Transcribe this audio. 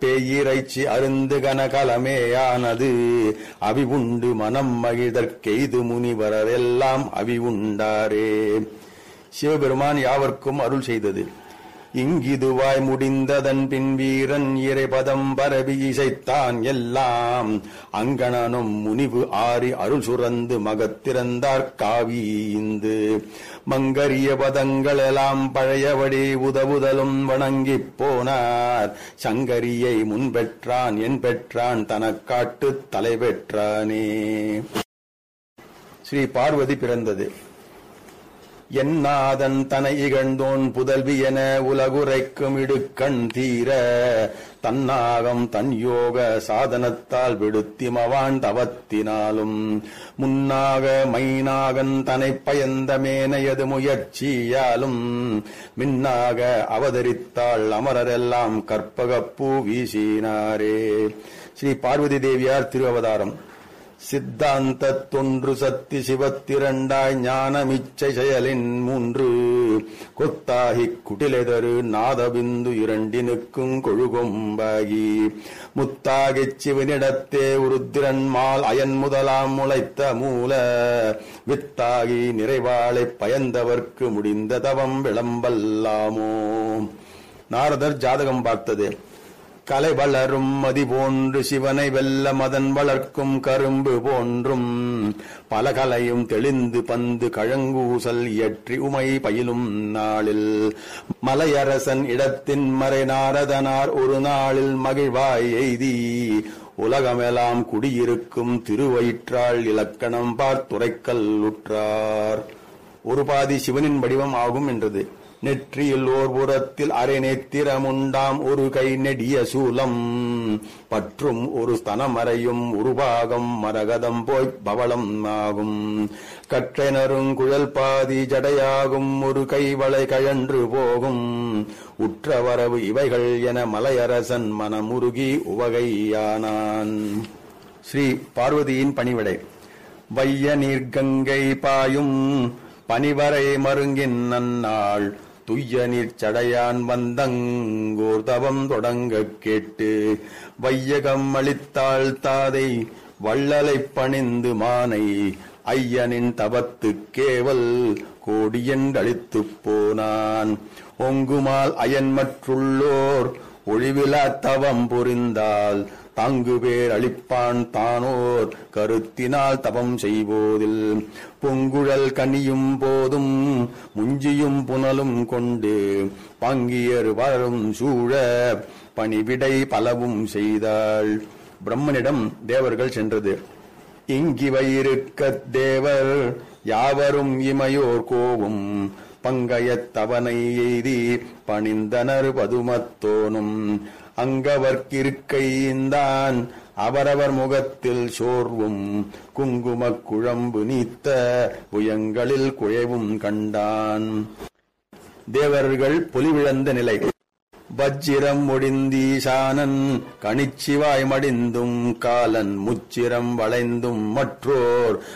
பேயிறைச்சி அருந்து கனகலமேயானது அவி உண்டு மனம் மகிழ்தற்கெய்து முனிவரெல்லாம் அவி உண்டாரே சிவபெருமான் யாவர்க்கும் அருள் செய்தது இங்கிதுவாய் முடிந்ததன் பின் வீரன் இறைபதம் பரவி இசைத்தான் எல்லாம் அங்கணனும் முனிவு ஆறி அருள் சுரந்து மகத்திறந்தார் காவீந்து மங்கரிய பதங்களெல்லாம் பழையபடி உதவுதலும் வணங்கிப் போனார் சங்கரியை முன்பெற்றான் என் பெற்றான் தனக்காட்டு தலை பெற்றானே ஸ்ரீ பார்வதி பிறந்தது என்னாதன் தனை இகழ்ந்தோன் புதல்வி என உலகுரைக்கும் இடுக்கண் தீர தன்னாகம் தன் யோக சாதனத்தால் விடுத்திமவான் தவத்தினாலும் முன்னாக மைனாகன் தனை பயந்த மேனையது முயற்சியாலும் மின்னாக அவதரித்தாள் அமரரெல்லாம் கற்பகப்பூ வீசினாரே ஸ்ரீ பார்வதி தேவியார் திருவவதாரம் சித்தாந்த தொன்று சத்தி சிவத்திரண்டாய் ஞானமிச்சை செயலின் மூன்று கொத்தாகி குட்டிலெதரு நாதபிந்து இரண்டினுக்கும் கொழுகொம்பாகி முத்தாகிச் சிவனிடத்தே உருத்திரன் மால் அயன் முதலாம் முளைத்த மூல வித்தாகி நிறைவாளைப் பயந்தவர்க்கு முடிந்த தவம் விளம்பல்லாமோ நாரதர் ஜாதகம் பார்த்தது கலை வளரும் மதி போன்று சிவனை வெல்ல மதன் வளர்க்கும் கரும்பு போன்றும் பல கலையும் தெளிந்து பந்து கழங்கூசல் இயற்றி உமை பயிலும் நாளில் மலையரசன் இடத்தின் மறை நாரதனார் ஒரு நாளில் மகிழ்வாய் எய்தி உலகமெல்லாம் குடியிருக்கும் திருவயிற்றாள் இலக்கணம் பார்த்துரைக்கல் உற்றார் ஒரு பாதி சிவனின் வடிவம் ஆகும் என்றது நெற்றியில் ஓர் புறத்தில் அரை நேத்திரமுண்டாம் ஒரு கை நெடிய சூலம் பற்றும் ஒரு ஸ்தனமறையும் உருபாகம் மரகதம் போய் பவளம் ஆகும் கற்றைனரும் குழல் பாதி ஜடையாகும் ஒரு கைவளை கழன்று போகும் உற்றவரவு இவைகள் என மலையரசன் மனமுருகி உவகையானான் ஸ்ரீ பார்வதியின் பணிவிடை வைய நீர்கங்கை பாயும் பனிவரை மருங்கின் நன்னாள் துய்ய நீர்ச்சடையான் வந்தங்கோர் தவம் தொடங்கக் கேட்டு வையகம் அளித்தாள் தாதை வள்ளலைப் பணிந்து மானை ஐயனின் தவத்துக் கேவல் கோடியென்றளித்துப் போனான் ஒங்குமால் அயன் மற்றுள்ளோர் ஒளிவிலா தவம் புரிந்தால் தாங்கு பேர் அளிப்பான் தானோர் கருத்தினால் தவம் செய்வோதில் பொங்குழல் கனியும் போதும் முஞ்சியும் புனலும் கொண்டு பாங்கியர் வளரும் சூழ பணிவிடை பலவும் செய்தாள் பிரம்மனிடம் தேவர்கள் சென்றது இங்கிவையிருக்கத் தேவர் யாவரும் இமையோர் கோவும் பங்கயத்தவனை எய்தி பணிந்தனர் பதுமத்தோனும் அங்கவர்க்கிருக்கையின்தான் அவரவர் முகத்தில் சோர்வும் குங்குமக் குழம்பு நீத்த புயங்களில் குழைவும் கண்டான் தேவர்கள் பொலிவிழந்த நிலை வஜ்ஜிரம் முடிந்தீசானன் கணிச்சிவாய் மடிந்தும் காலன் முச்சிரம் வளைந்தும் மற்றோர்